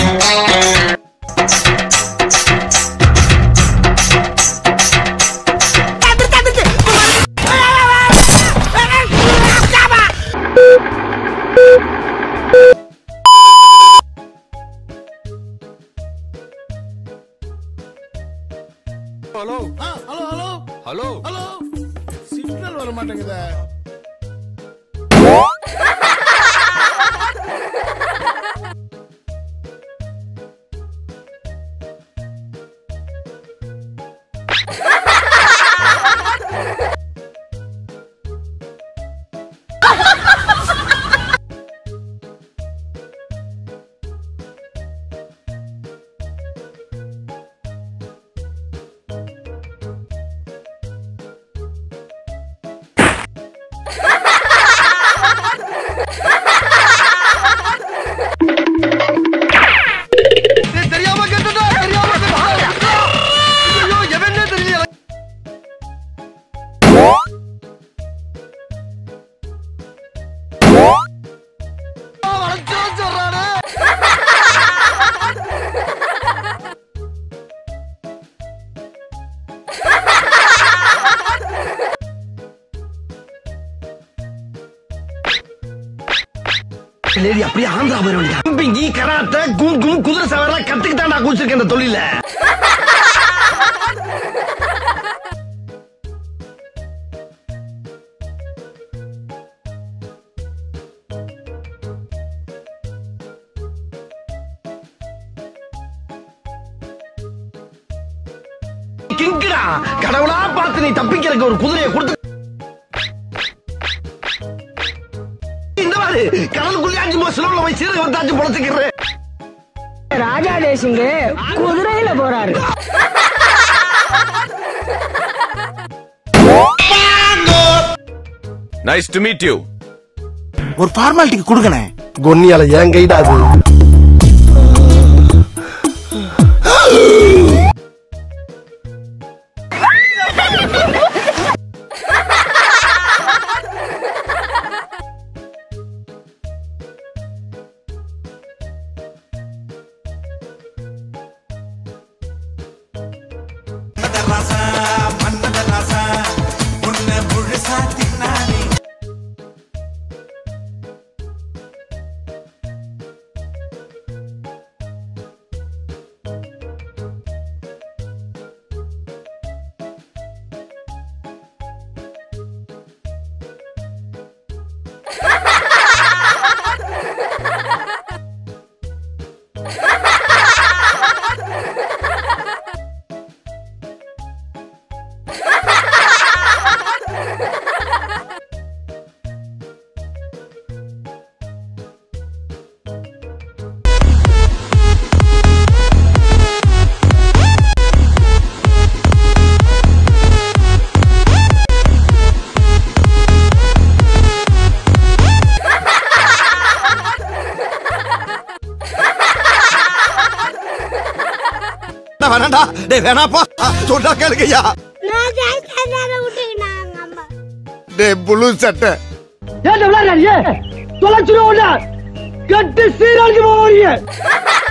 hello hello hello hello hello signal வர மாட்டேங்குதே தெரியாம கேட்டுட்டா தெரியாம கேட்டுட்டா ஐயோ எவனே தெரியல வளைச்சோம் சொல்றானே லேடி அப்படியே ஆந்திரா போயிருவா கம்பிங்கி கராத்தே கும் கும் குதிரை சவாரி கத்துக்கிட்டாண்டா குடிச்சிருக்கேன் இந்த தொழில கிங்குடா கடவுளா பார்த்து நீ தப்பிக்கிறதுக்கு ஒரு குதிரையை கொடுத்து இந்த மாதிரி கடலுக்குள்ளே அஞ்சு மாசம் ஸ்லோல போய் சீரக வந்தாச்சு பொழச்சுக்கிறேன் ராஜா தேசிங்க குதிரையில போறாரு நைஸ் டு மீட் யூ ஒரு ஃபார்மாலிட்டிக்கு கொடுக்கணே கொன்னியால ஏன் கைடா அது வேணாண்டா டேய் வேணாப்பா சொன்னா கேளுங்கய்யா நான் ஜெயிச்சதால விட்டுக்கினாங்க அம்மா டேய் புழு சட்டை ஏன் விளையாடுறீங்க தொலைச்சிருவோம் கட்டு சீராளுக்கு போறீங்க